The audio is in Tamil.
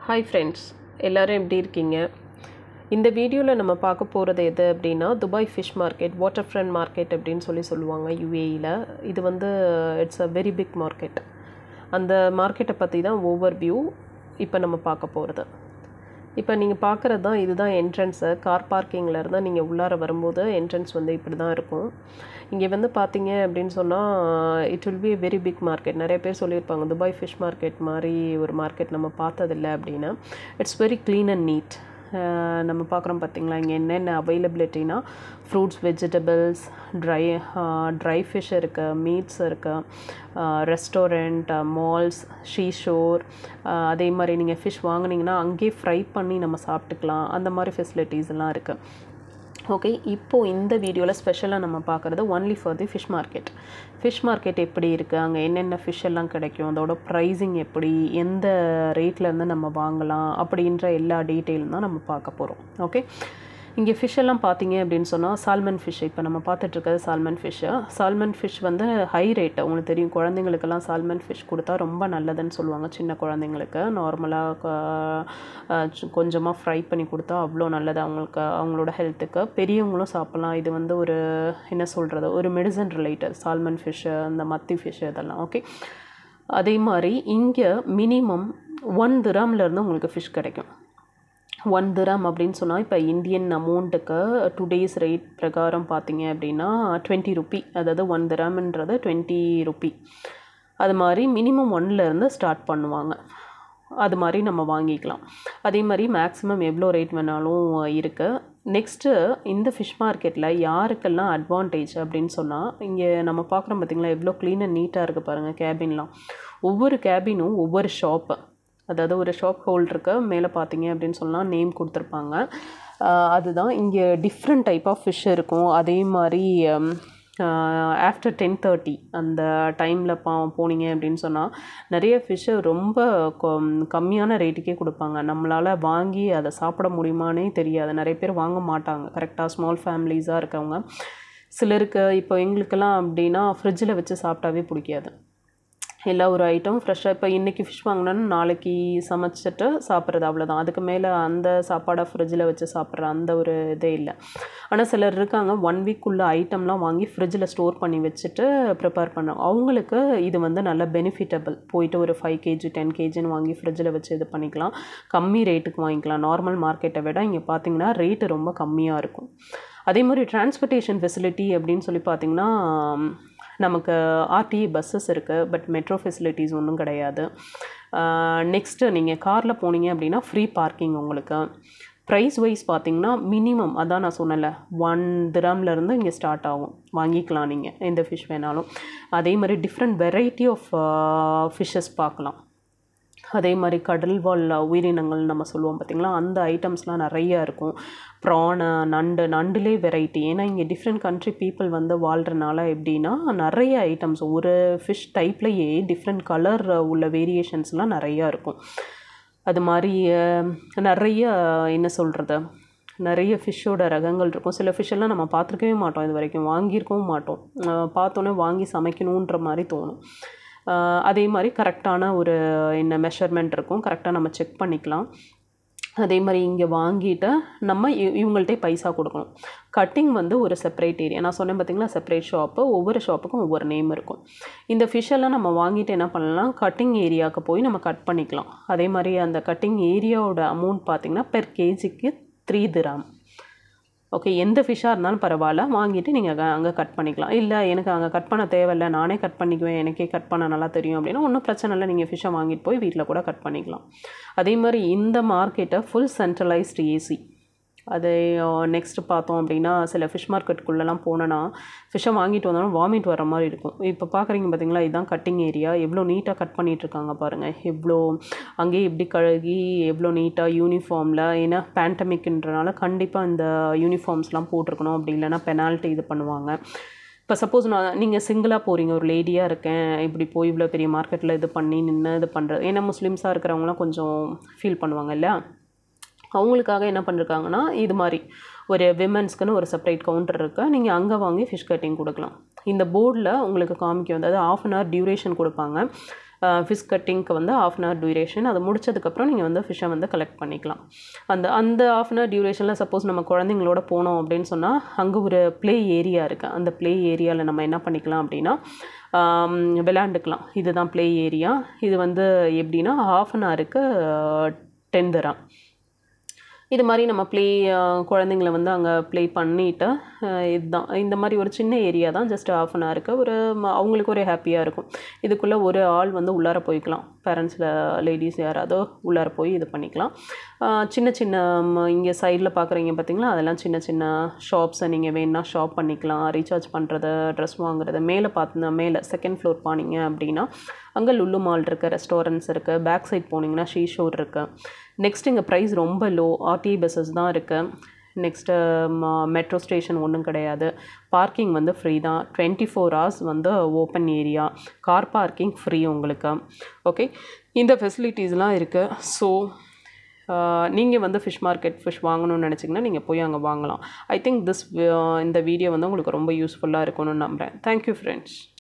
ஹாய் ஃப்ரெண்ட்ஸ் எல்லோரும் எப்படி இருக்கீங்க இந்த வீடியோவில் நம்ம பார்க்க போகிறது எது அப்படின்னா Dubai fish market water front market அப்படின்னு சொல்லி சொல்லுவாங்க யுஏஇயில் இது வந்து it's uh very big market அந்த மார்க்கெட்டை பற்றி தான் ஓவர் வியூ இப்போ நம்ம பார்க்க போகிறது இப்போ நீங்கள் பார்க்குறது தான் இதுதான் என்ட்ரன்ஸு கார் பார்க்கிங்கில் இருந்தால் நீங்கள் உள்ளார வரும்போது என்ட்ரன்ஸ் வந்து இப்படி தான் இருக்கும் இங்கே வந்து பார்த்தீங்க அப்படின்னு சொன்னால் it will be a very big market நிறைய பேர் சொல்லியிருப்பாங்க துபாய் ஃபிஷ் மார்க்கெட் மாதிரி ஒரு மார்க்கெட் நம்ம பார்த்ததில்ல அப்படின்னா it's very clean and neat நம்ம பார்க்குறோம் பார்த்தீங்களா இங்கே என்னென்ன அவைலபிலிட்டினா fruits vegetables dry dry fish இருக்குது மீட்ஸ் இருக்குது ரெஸ்டாரண்ட் மால்ஸ் ஷீஷோர் அதே மாதிரி நீங்கள் ஃபிஷ் வாங்குனீங்கன்னா அங்கேயே ஃப்ரை பண்ணி நம்ம சாப்பிட்டுக்கலாம் அந்த மாதிரி ஃபெசிலிட்டிஸ் எல்லாம் இருக்குது ஓகே இப்போது இந்த வீடியோவில் ஸ்பெஷலாக நம்ம பார்க்குறது only for the fish market fish market எப்படி இருக்குது அங்கே என்னென்ன ஃபிஷ் எல்லாம் கிடைக்கும் அதோட ப்ரைஸிங் எப்படி எந்த ரேட்லேருந்து நம்ம வாங்கலாம் அப்படின்ற எல்லா டீட்டெயிலும் தான் நம்ம பார்க்க போகிறோம் ஓகே இங்கே ஃபிஷ் எல்லாம் பார்த்தீங்க அப்படின்னு சொன்னால் சால்மன் ஃபிஷ் இப்போ நம்ம பார்த்துட்ருக்கிறது சால்மன் ஃபிஷ்ஷு சால்மன் ஃபிஷ் வந்து ஹை ரேட்டு உங்களுக்கு தெரியும் குழந்தைங்களுக்கெல்லாம் சால்மன் ஃபிஷ் கொடுத்தா ரொம்ப நல்லதுன்னு சொல்லுவாங்க சின்ன குழந்தைங்களுக்கு நார்மலாக கொஞ்சமாக ஃப்ரை பண்ணி கொடுத்தா அவ்வளோ நல்லது அவங்களுக்கு அவங்களோட ஹெல்த்துக்கு பெரியவங்களும் சாப்பிட்லாம் இது வந்து ஒரு என்ன சொல்கிறது ஒரு மெடிசன் ரிலேட்டட் சால்மன் ஃபிஷ்ஷு அந்த மத்தி ஃபிஷ் இதெல்லாம் ஓகே அதே மாதிரி இங்கே மினிமம் ஒன் திராம்லேருந்து உங்களுக்கு ஃபிஷ் கிடைக்கும் ஒன் திராம் அப்படின்னு சொன்னால் இப்போ இந்தியன் அமௌண்ட்டுக்கு டூ டேஸ் ரேட் பிரகாரம் பார்த்தீங்க அப்படின்னா டுவெண்ட்டி ருப்பி அதாவது ஒன் திராம்ன்றது டுவெண்ட்டி ருப்பி அது மாதிரி மினிமம் ஒன்லேருந்து ஸ்டார்ட் பண்ணுவாங்க அது மாதிரி நம்ம வாங்கிக்கலாம் அதே மாதிரி மேக்ஸிமம் எவ்வளோ ரேட் வேணாலும் இருக்குது நெக்ஸ்ட்டு இந்த ஃபிஷ் மார்க்கெட்டில் யாருக்கெல்லாம் அட்வான்டேஜ் அப்படின்னு சொன்னால் இங்கே நம்ம பார்க்குறோம் பார்த்திங்களா எவ்வளோ க்ளீன் அண்ட் நீட்டாக இருக்குது பாருங்கள் கேபின்லாம் ஒவ்வொரு கேபினும் ஒவ்வொரு ஷாப்பு அதாவது ஒரு ஷாப் ஹோல்டருக்கு மேலே பார்த்தீங்க அப்படின்னு சொன்னால் நேம் கொடுத்துருப்பாங்க அதுதான் இங்கே டிஃப்ரெண்ட் டைப் ஆஃப் ஃபிஷ் இருக்கும் அதே மாதிரி ஆஃப்டர் டென் தேர்ட்டி அந்த டைமில் பா போனீங்க அப்படின்னு சொன்னால் நிறைய ஃபிஷ்ஷு ரொம்ப கம்மியான ரேட்டுக்கே கொடுப்பாங்க நம்மளால் வாங்கி அதை சாப்பிட முடியுமானே தெரியாது நிறைய பேர் வாங்க மாட்டாங்க கரெக்டாக ஸ்மால் ஃபேமிலிஸாக இருக்கவங்க சிலருக்கு இப்போ எங்களுக்கெல்லாம் அப்படின்னா ஃப்ரிட்ஜில் வச்சு சாப்பிட்டாவே பிடிக்காது எல்லா ஒரு ஐட்டம் ஃப்ரெஷ்ஷாக இப்போ இன்றைக்கி ஃபிஷ் வாங்கினோன்னு நாளைக்கு சமைச்சிட்டு சாப்பிட்றது அவ்வளோதான் அதுக்கு மேலே அந்த சாப்பாடை ஃப்ரிட்ஜில் வச்சு சாப்பிட்ற அந்த ஒரு இதே இல்லை ஆனால் சிலர் இருக்காங்க ஒன் வீக்குள்ள ஐட்டம்லாம் வாங்கி ஃப்ரிட்ஜில் ஸ்டோர் பண்ணி வச்சுட்டு ப்ரிப்பேர் பண்ணோம் அவங்களுக்கு இது வந்து நல்ல பெனிஃபிட்டபிள் போயிட்டு ஒரு ஃபைவ் கேஜி டென் கேஜின்னு வாங்கி ஃப்ரிட்ஜில் வச்சு இது பண்ணிக்கலாம் கம்மி ரேட்டுக்கு வாங்கிக்கலாம் நார்மல் மார்க்கெட்டை விட இங்கே பார்த்தீங்கன்னா ரேட்டு ரொம்ப கம்மியாக இருக்கும் அதே மாதிரி டிரான்ஸ்போர்ட்டேஷன் ஃபெசிலிட்டி அப்படின்னு சொல்லி பார்த்திங்கன்னா நமக்கு ஆர்டிஇ பஸ்ஸஸ் இருக்குது பட் மெட்ரோ ஃபெசிலிட்டிஸ் ஒன்றும் கிடையாது நெக்ஸ்ட்டு நீங்கள் காரில் போனீங்க அப்படின்னா ஃப்ரீ பார்க்கிங் உங்களுக்கு ப்ரைஸ் வைஸ் பார்த்தீங்கன்னா மினிமம் அதான் நான் சொன்னல ஒன் திராம்லேருந்து இங்கே ஸ்டார்ட் ஆகும் வாங்கிக்கலாம் நீங்கள் எந்த ஃபிஷ் வேணாலும் அதே மாதிரி டிஃப்ரெண்ட் வெரைட்டி ஆஃப் ஃபிஷ்ஷஸ் பார்க்கலாம் அதே மாதிரி கடல் வாழ் உயிரினங்கள் நம்ம சொல்லுவோம் பார்த்திங்களா அந்த ஐட்டம்ஸ்லாம் நிறையா இருக்கும் ப்ரானு நண்டு நண்டுலே வெரைட்டி ஏன்னா இங்கே டிஃப்ரெண்ட் கண்ட்ரி பீப்புள் வந்து வாழ்கிறனால எப்படின்னா நிறைய ஐட்டம்ஸ் ஒரு ஃபிஷ் டைப்லேயே டிஃப்ரெண்ட் கலர் உள்ள வேரியேஷன்ஸ்லாம் நிறையா இருக்கும் அது மாதிரி நிறைய என்ன சொல்கிறது நிறைய ஃபிஷ்ஷோட ரகங்கள் இருக்கும் சில ஃபிஷ்ஷெல்லாம் நம்ம பார்த்துருக்கவே மாட்டோம் இது வரைக்கும் வாங்கியிருக்கவும் மாட்டோம் பார்த்தோன்னே வாங்கி சமைக்கணுன்ற மாதிரி தோணும் அதே மாதிரி கரெக்டான ஒரு என்ன மெஷர்மெண்ட் இருக்கும் கரெக்டாக நம்ம செக் பண்ணிக்கலாம் அதே மாதிரி இங்கே வாங்கிட்டு நம்ம இவங்கள்ட்டே பைசா கொடுக்கணும் கட்டிங் வந்து ஒரு செப்பரேட் ஏரியா நான் சொன்னேன் பார்த்தீங்களா செப்பரேட் ஷாப்பு ஒவ்வொரு ஷாப்புக்கும் ஒவ்வொரு நேம் இருக்கும் இந்த ஃபிஷ்ஷெல்லாம் நம்ம வாங்கிட்டு என்ன பண்ணலாம் கட்டிங் ஏரியாவுக்கு போய் நம்ம கட் பண்ணிக்கலாம் அதே மாதிரி அந்த கட்டிங் ஏரியாவோட அமௌண்ட் பார்த்திங்கன்னா பெர் கேஜிக்கு த்ரீ திராம் ஓகே எந்த ஃபிஷ்ஷாக இருந்தாலும் பரவாயில்ல வாங்கிட்டு நீங்கள் அங்கே கட் பண்ணிக்கலாம் இல்லை எனக்கு அங்கே கட் பண்ண தேவையில்லை நானே கட் பண்ணிக்குவேன் எனக்கே கட் பண்ண நல்லா தெரியும் அப்படின்னா ஒன்றும் பிரச்சனை இல்லை நீங்கள் ஃபிஷ்ஷை வாங்கிட்டு போய் வீட்டில் கூட கட் பண்ணிக்கலாம் அதே மாதிரி இந்த மார்க்கெட்டை ஃபுல் சென்ட்ரலைஸ்டு ஏசி அது நெக்ஸ்ட் பார்த்தோம் அப்படின்னா சில ஃபிஷ் மார்க்கெட்டுக்குள்ளெல்லாம் போனோன்னா ஃபிஷ்ஷை வாங்கிட்டு வந்தாலும் வாமிட் வர மாதிரி இருக்கும் இப்போ பார்க்குறீங்க பார்த்தீங்களா இதுதான் கட்டிங் ஏரியா எவ்வளோ நீட்டாக கட் பண்ணிகிட்ருக்காங்க பாருங்கள் எவ்வளோ அங்கேயே எப்படி கழுகி எவ்வளோ நீட்டாக யூனிஃபார்மில் ஏன்னா பேண்டமிக்ன்றனால கண்டிப்பாக இந்த யூனிஃபார்ம்ஸ்லாம் போட்டிருக்கணும் அப்படி இல்லைன்னா பெனால்ட்டி இது பண்ணுவாங்க இப்போ சப்போஸ் நான் நீங்கள் சிங்கிளாக போகிறீங்க ஒரு லேடியாக இருக்கேன் இப்படி போய் இவ்வளோ பெரிய மார்க்கெட்டில் இது பண்ணி நின்று இது பண்ணுறது ஏன்னா முஸ்லீம்ஸாக இருக்கிறவங்களாம் கொஞ்சம் ஃபீல் பண்ணுவாங்க இல்லையா அவங்களுக்காக என்ன பண்ணிருக்காங்கன்னா இது மாதிரி ஒரு விமன்ஸ்க்குன்னு ஒரு செப்பரேட் கவுண்டர் இருக்குது நீங்கள் அங்கே வாங்கி ஃபிஷ் கட்டிங் கொடுக்கலாம் இந்த போர்டில் உங்களுக்கு காமிக்கும் அதாவது ஆஃப் அன் ஹவர் டியூரேஷன் கொடுப்பாங்க ஃபிஷ் கட்டிங்க்கு வந்து ஆஃப் அன் ஹவர் டியூரேஷன் அது முடிச்சதுக்கப்புறம் நீங்கள் வந்து ஃபிஷ்ஷை வந்து கலெக்ட் பண்ணிக்கலாம் அந்த அந்த ஆஃப் அன் ஹவர் டியூரேஷனில் சப்போஸ் நம்ம குழந்தைங்களோட போனோம் அப்படின்னு சொன்னால் அங்கே ஒரு ப்ளே ஏரியா இருக்குது அந்த ப்ளே ஏரியாவில் நம்ம என்ன பண்ணிக்கலாம் அப்படின்னா ஆம், விளையாண்டுக்கலாம் இதுதான் ப்ளே ஏரியா இது வந்து எப்படின்னா ஹாஃப் அன் ஹவருக்கு டென் தரான் இது மாதிரி நம்ம ப்ளே குழந்தைங்கள வந்து அங்கே ப்ளே பண்ணிவிட்டு இதுதான் இந்த மாதிரி ஒரு சின்ன ஏரியா தான் ஜஸ்ட் ஆஃப் அன் ஹவருக்கு ஒரு ம- அவங்களுக்கு ஒரு ஹாப்பியாக இருக்கும் இதுக்குள்ளே ஒரு ஆள் வந்து உள்ளார போய்க்கலாம் பேரண்ட்ஸில் லேடிஸ் யாராவது உள்ளார போய் இது பண்ணிக்கலாம் ஆஹ் சின்ன சின்ன இங்கே சைடில் பார்க்குறீங்க பார்த்தீங்களா அதெல்லாம் சின்ன சின்ன ஷாப்ஸை நீங்கள் வேணுன்னா ஷாப் பண்ணிக்கலாம் ரீசார்ஜ் பண்ணுறது ட்ரெஸ் வாங்குறது மேலே பார்த்து மேலே செகண்ட் ஃப்ளோர் போனீங்க அப்படின்னா அங்கே லுல்லு மால் இருக்குது ரெஸ்டாரண்ட்ஸ் இருக்குது பேக் சைட் போனீங்கன்னா ஷீஷோர் இருக்குது நெக்ஸ்ட் இங்கே ப்ரைஸ் ரொம்ப லோ ஆர்டிஐ பஸ்ஸஸ் தான் இருக்குது நெக்ஸ்ட்டு மெட்ரோ ஸ்டேஷன் ஒன்றும் கிடையாது பார்க்கிங் வந்து ஃப்ரீ தான் டுவெண்ட்டி ஃபோர் ஹவர்ஸ் வந்து open area car parking free உங்களுக்கு ஓகே இந்த ஃபெசிலிட்டிஸ்லாம் இருக்குது ஸோ நீங்கள் வந்து ஃபிஷ் மார்க்கெட் ஃபிஷ் வாங்கணும்னு நினச்சிங்கன்னா நீங்கள் போய் அங்கே வாங்கலாம் ஐ திங்க் திஸ் இந்த வீடியோ வந்து உங்களுக்கு ரொம்ப யூஸ்ஃபுல்லாக இருக்கும்னு நம்புகிறேன் தேங்க்யூ ஃப்ரெண்ட்ஸ்